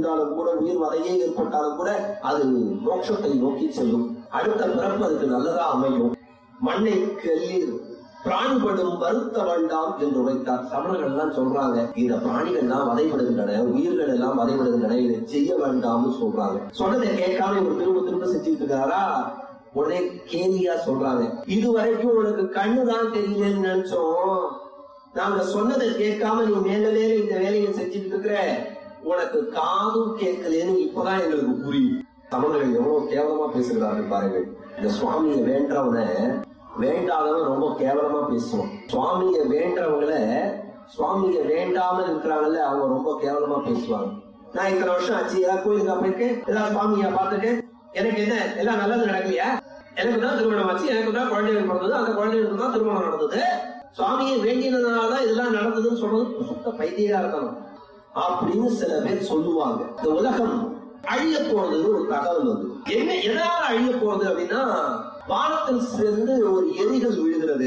இருந்தாலும் கூட உயிர் வதையே ஏற்பட்டாலும் கூட அது மோட்சத்தை நோக்கி செல்லும் அடுத்த பிறப்பு அதுக்கு நல்லதா அமையும் மண்ணை கல்லீர் பிராணிபடும் வருத்த வேண்டாம் என்று உரைத்தார் சமணர்கள் எல்லாம் சொல்றாங்க இந்த பிராணிகள் எல்லாம் வதைபடுகின்றன உயிர்கள் எல்லாம் வதைபடுகின்றன இதை செய்ய வேண்டாம்னு சொல்றாங்க சொன்னதை கேட்காம இவர் திரும்ப திரும்ப செஞ்சுட்டு இருக்காரா உடனே கேலியா சொல்றாங்க இது வரைக்கும் உனக்கு கண்ணுதான் தெரியலன்னு நினைச்சோம் நாங்க சொன்னதை கேட்காம நீ மேல மேல இந்த வேலையை செஞ்சுட்டு இருக்கிற உனக்கு காதும் கேட்கலன்னு இப்பதான் எங்களுக்கு புரியும் தமிழர்கள் எவ்வளவு கேவலமா பேசுகிறார்கள் பாருங்கள் இந்த சுவாமியை வேண்டவனை வேண்டாதவன் ரொம்ப கேவலமா பேசுவான் சுவாமியை வேண்டவங்கள சுவாமியை வேண்டாமல் இருக்கிறாங்கல்ல அவங்க ரொம்ப கேவலமா பேசுவாங்க நான் இத்தனை வருஷம் ஆச்சு ஏதாவது கோயிலுக்கு போயிருக்கேன் ஏதாவது சுவாமியா பார்த்திருக்கேன் எனக்கு என்ன எல்லாம் நல்லது நடக்கலையா எனக்கு தான் திருமணம் ஆச்சு எனக்கு தான் குழந்தைகள் பிறந்தது அந்த குழந்தைகளுக்கு தான் திருமணம் நடந்தது சுவாமியை வேண்டினதுனாலதான் இதெல்லாம் நடந்ததுன்னு சொல்றது சுத்த பைத்தியகாரத்தனம் அப்படின்னு சில பேர் சொல்லுவாங்க இந்த உலகம் அழிய போறது ஒரு தகவல் வந்து என்ன எதனால அழிய போறது அப்படின்னா வானத்தில் சேர்ந்து ஒரு எரிகள் விழுகிறது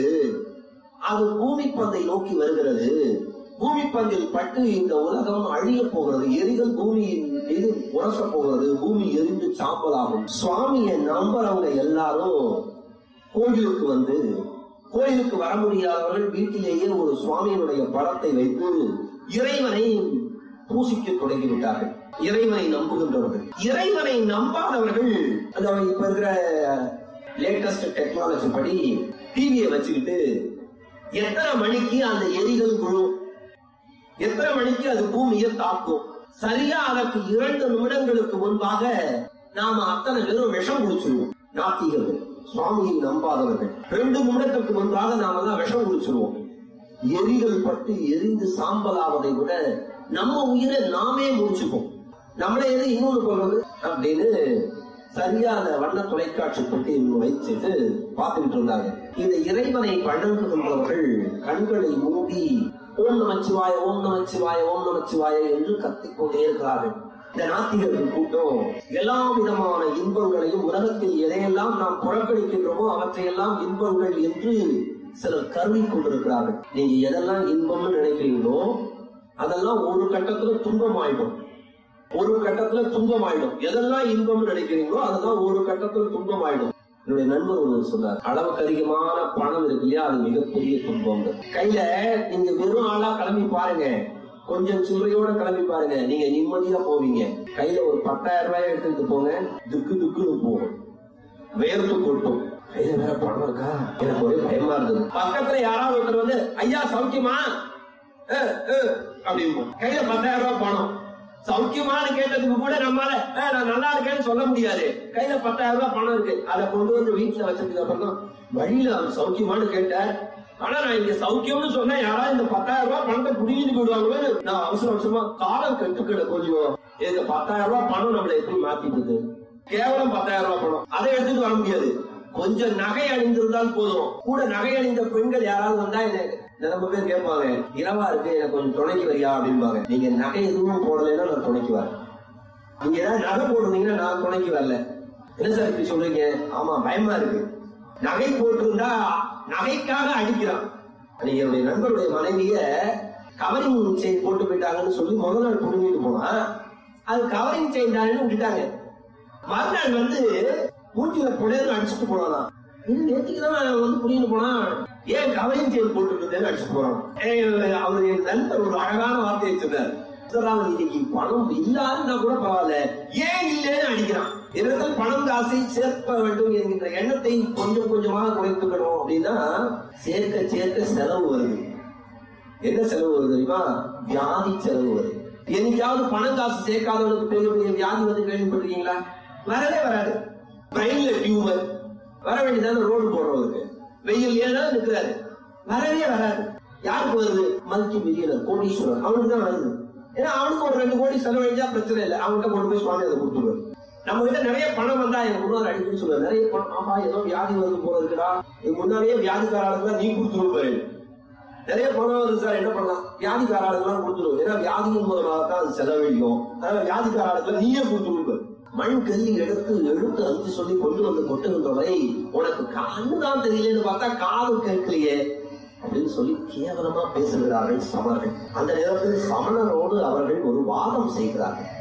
அது பூமி பந்தை நோக்கி வருகிறது பூமி பந்தில் பட்டு இந்த உலகம் அழிய போகிறது எரிகள் பூமியின் மீது உரச போகிறது பூமி எரிந்து சாம்பலாகும் சுவாமியை நம்புறவங்க எல்லாரும் கோயிலுக்கு வந்து கோயிலுக்கு வர முடியாதவர்கள் வீட்டிலேயே ஒரு சுவாமியினுடைய படத்தை வைத்து இறைவனை பூசிக்க தொடங்கி விட்டார்கள் இறைவனை நம்புகின்றவர்கள் இறைவனை நம்பாதவர்கள் அதாவது இப்ப இருக்கிற லேட்டஸ்ட் டெக்னாலஜி படி டிவியை வச்சுக்கிட்டு எத்தனை மணிக்கு அந்த எரிகள் விழும் எத்தனை மணிக்கு அது பூமியை தாக்கும் சரியா அதற்கு இரண்டு நிமிடங்களுக்கு முன்பாக நாம அத்தனை பேரும் விஷம் குடிச்சிருவோம் நாத்திகர்கள் சுவாமியை நம்பாதவர்கள் ரெண்டு நிமிடத்துக்கு முன்பாக நாம தான் விஷம் குடிச்சிருவோம் எரிகள் பட்டு எரிந்து சாம்பலாவதை விட நம்ம உயிரை நாமே முடிச்சுப்போம் நம்மளே எது இன்னொன்னு கொள்வது அப்படின்னு சரியா அந்த வண்ண தொலைக்காட்சி பெட்டி வைத்துட்டு பார்த்துக்கிட்டு இருந்தாங்க இந்த இறைவனை வணங்குகின்றவர்கள் கண்களை மூடி ஓம் நமச்சிவாய ஓம் நமச்சிவாய ஓம் நமச்சிவாய என்று கத்திக்கொண்டே இருக்கிறார்கள் இந்த நாத்திகர்கள் கூட்டம் எல்லா விதமான இன்பங்களையும் உலகத்தில் எதையெல்லாம் நாம் புறக்கணிக்கின்றோமோ அவற்றையெல்லாம் இன்பங்கள் என்று சிலர் கருவி கொண்டிருக்கிறார்கள் நீங்க எதெல்லாம் இன்பம்னு நினைக்கிறீங்களோ அதெல்லாம் ஒரு கட்டத்துல துன்பமாயிடும் ஒரு கட்டத்துல துன்பமாயிடும் எதெல்லாம் இன்பம்னு நினைக்கிறீங்களோ அதெல்லாம் ஒரு கட்டத்துல துன்பமாயிடும் என்னுடைய நண்பர் ஒருவர் சொன்னார் அளவுக்கு அதிகமான பணம் இருக்கு இல்லையா அது மிகப்பெரிய துன்பம் கையில நீங்க வெறும் ஆளா கிளம்பி பாருங்க கொஞ்சம் சில்லறையோட கிளம்பி பாருங்க நீங்க நிம்மதியா போவீங்க கையில ஒரு பத்தாயிரம் ரூபாய் எடுத்துட்டு போங்க துக்கு துக்குன்னு போகும் வேர்த்து கொட்டும் கையில வேற பணம் இருக்கா எனக்கு ஒரே பயமா இருந்தது பக்கத்துல யாராவது ஒருத்தர் வந்து ஐயா சௌக்கியமா அஹ், அஹ், அப்படின்னு கையில பத்தாயிரம் ரூபாய் பணம் சௌக்கியமான்னு கேட்டதுக்கு கூட நம்மால "அஹ், நான் நல்லா இருக்கேன்னு சொல்ல முடியாது கையில பத்தாயிரம் ரூபாய் பணம் இருக்கு அதை கொண்டு வந்து வீட்டுல வச்சதுக்கு அப்புறம் தான் வழியில அவர் சௌக்கியமான்னு கேட்டார் ஆனா நான் இங்க சௌக்கியம்னு சொன்னா யாராவது இந்த பத்தாயிரம் ரூபாய் பணத்தை புடிங்கிட்டு போயிடுவாங்களோ நான் அவசர அவசரமா காலம் கெட்டுக்கிட கொஞ்சம் இந்த பத்தாயிரம் ரூபாய் பணம் நம்மளை எப்படி மாத்திட்டு கேவலம் பத்தாயிரம் ரூபாய் பணம் அதை எடுத்துட்டு வர முடியாது கொஞ்சம் நகை அணிந்திருந்தால் போதும் கூட நகை அணிந்த பெண்கள் யாராவது வந்தா எனக்கு ரொம்ப பேர் கேட்பாங்க இரவா இருக்கு எனக்கு கொஞ்சம் துணைக்கு வரியா அப்படிம்பாங்க நீங்க நகை எதுவும் போடலைன்னா நான் துணைக்கு வரேன் நீங்க ஏதாவது நகை போட்டிருந்தீங்கன்னா நான் துணைக்கு வரல என்ன சார் இப்படி சொல்றீங்க ஆமா பயமா இருக்கு நகை போட்டிருந்தா நகைக்காக அடிக்கிறான் நீங்க என்னுடைய நண்பருடைய மனைவிய கவரிங் செயின் போட்டு போயிட்டாங்கன்னு சொல்லி முதல் நாள் புடுங்கிட்டு போனா அது கவரிங் செயின் தானே விட்டுட்டாங்க மறுநாள் வந்து மூஞ்சில புடையன்னு அடிச்சுட்டு போனான் இது நேற்றுக்கு தான் வந்து புடிங்கிட்டு போனா ஏன் கவரிங் செயின் போட்டு இருந்தேன்னு அடிச்சுட்டு போறான் ஏய், அவர் என் நண்பர் ஒரு அழகான வார்த்தையை சொன்னார் சார், அவன் இன்னைக்கு பணம் இல்லாதுன்னா கூட பரவாயில்ல ஏன் இல்லைன்னு அடிக்கிறான் என்னிடத்தில் பணம் காசை சேர்க்க வேண்டும் என்கின்ற எண்ணத்தை கொஞ்சம் கொஞ்சமாக குறைத்துக்கணும் அப்படின்னா சேர்க்க சேர்க்க செலவு வருது என்ன செலவு வருது தெரியுமா வியாதி செலவு வருது என்னைக்காவது பணம் காசு சேர்க்காதவனுக்கு பெரிய பெரிய வியாதி வந்து கேள்விப்பட்டிருக்கீங்களா வரவே வராது பிரெயின்ல டியூமர் வர வேண்டியதான ரோடு போடுறவருக்கு வெயில் ஏன்னா நிற்கிறாரு வரவே வராது யாருக்கு வருது மல்டி மில்லியனர் கோடீஸ்வரர் அவனுக்கு தான் வருது ஏன்னா அவனுக்கு ஒரு ரெண்டு கோடி செலவழிஞ்சா பிரச்சனை இல்லை அவன்கிட்ட கொண்டு போய் சுவாமி அதை கொடுத்துருவாரு நம்ம கிட்ட நிறைய பணம் வந்தா என் முன்னோர் அடிக்கடி சொல்லுவாரு நிறைய பணம் ஆமா ஏதோ வியாதி வருது போல இருக்குடா இது முன்னாடியே வியாதிக்கார ஆளுக்கு நீ கொடுத்துருவாரு நிறைய பணம் வருது சார் என்ன பண்ணலாம் வியாதிக்கார ஆளுக்கெல்லாம் கொடுத்துருவோம் ஏன்னா வியாதியின் மூலமாக தான் அது செலவழிக்கும் அதனால வியாதிக்கார ஆளுக்கு நீயே கொடுத்துருவாரு மண் கல்லி எடுத்து எழுத்து அஞ்சு சொல்லி கொண்டு வந்து கொட்டுகின்றவரை உனக்கு கண்ணு தான் தெரியலன்னு பார்த்தா காது கேட்கலையே அப்படின்னு சொல்லி கேவலமா பேசுகிறார்கள் சமணர்கள் அந்த நேரத்தில் சமணரோடு அவர்கள் ஒரு வாதம் செய்கிறார்கள்